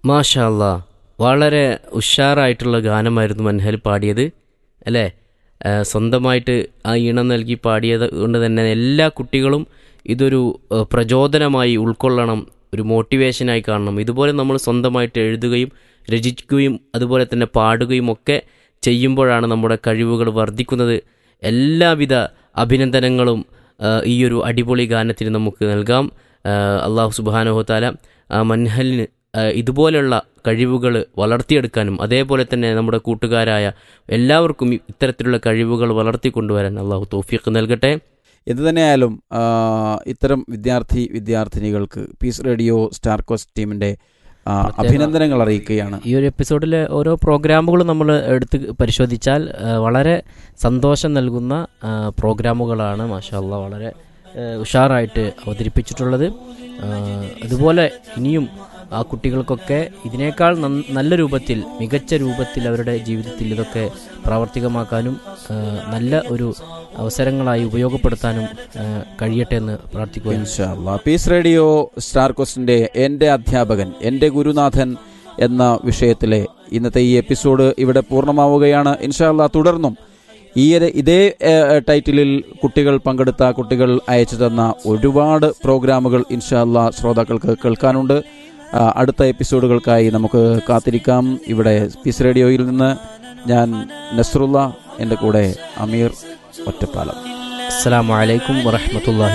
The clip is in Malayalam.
മാഷാ അല്ലാ വളരെ ഉഷാറായിട്ടുള്ള ഗാനമായിരുന്നു മൻഹൽ പാടിയത് അല്ലേ ആ, സ്വന്തമായിട്ട് ആ ഈണം നൽകി പാടിയത് കൊണ്ട് തന്നെ എല്ലാ കുട്ടികളും ഇതൊരു ആ, പ്രചോദനമായി ഉൾക്കൊള്ളണം ഒരു മോട്ടിവേഷനായി കാണണം ഇതുപോലെ നമ്മൾ സ്വന്തമായിട്ട് എഴുതുകയും രചിക്കുകയും അതുപോലെ തന്നെ പാടുകയും ഒക്കെ ചെയ്യുമ്പോഴാണ് നമ്മുടെ കഴിവുകൾ വർദ്ധിക്കുന്നത് എല്ലാവിധ അഭിനന്ദനങ്ങളും ആ, ഈ ഒരു അടിപൊളി ഗാനത്തിന് നമുക്ക് നൽകാം ആ, അള്ളാഹു സുബാനഹുത്താല ആ മൻഹലിന് ആ, ഇതുപോലെയുള്ള കഴിവുകൾ വളർത്തിയെടുക്കാനും അതേപോലെ തന്നെ നമ്മുടെ കൂട്ടുകാരായ എല്ലാവർക്കും ഇത്തരത്തിലുള്ള കഴിവുകൾ വളർത്തിക്കൊണ്ടുവരാൻ അള്ളാഹു തോഫീഖ് നൽകട്ടെ എന്തു തന്നെയായാലും ആ, ഇത്തരം വിദ്യാർത്ഥി വിദ്യാർത്ഥിനികൾക്ക് പീസ് റേഡിയോ സ്റ്റാർ കോസ്റ്റ് ടീമിന്റെ ആ, പ്രത്യേക- അഭിനന്ദനങ്ങൾ അറിയിക്കുകയാണ് ഈ ഒരു എപ്പിസോഡിലെ ഓരോ പ്രോഗ്രാമുകളും നമ്മൾ എടുത്ത് പരിശോധിച്ചാൽ ആ, വളരെ സന്തോഷം നൽകുന്ന ആ, പ്രോഗ്രാമുകളാണ് മാഷാല്ല വളരെ ആ, ഉഷാറായിട്ട് അവതരിപ്പിച്ചിട്ടുള്ളത് ആ, അതുപോലെ ഇനിയും ആ കുട്ടികൾക്കൊക്കെ ഇതിനേക്കാൾ നന്ന- നല്ല രൂപത്തിൽ മികച്ച രൂപത്തിൽ അവരുടെ ജീവിതത്തിൽ ഇതൊക്കെ പ്രാവർത്തികമാക്കാനും ആ, നല്ല ഒരു അവസരങ്ങളായി ഉപയോഗപ്പെടുത്താനും ആ, കഴിയട്ടെ എന്ന് പ്രാർത്ഥിക്കുകയാണ് ഇൻഷാ അല്ലാ. പീസ് റേഡിയോ സ്റ്റാർ കോസ്റ്റിന്റെ എൻ്റെ അധ്യാപകൻ എൻ്റെ ഗുരുനാഥൻ എന്ന വിഷയത്തിലെ ഇന്നത്തെ ഈ എപ്പിസോഡ് ഇവിടെ പൂർണ്ണമാവുകയാണ് ഇൻഷാല്ല തുടർന്നും ഈ ഒരു- ഇതേ ഏഹ്, ടൈറ്റിലിൽ കുട്ടികൾ പങ്കെടുത്ത കുട്ടികൾ അയച്ചു തന്ന ഒരുപാട് പ്രോഗ്രാമുകൾ ഇൻഷാല്ല ശ്രോതാക്കൾക്ക് കേൾക്കാനുണ്ട് ആ, അടുത്ത എപ്പിസോഡുകൾക്കായി നമുക്ക് കാത്തിരിക്കാം ഇവിടെ പീസ് റേഡിയോയിൽ നിന്ന് ഞാൻ നസ്രുള്ള എൻ്റെ കൂടെ അമീർ ഒറ്റപ്പാലം അസ്സാം വലൈക്കും വറഹമത്തല്ലാഹി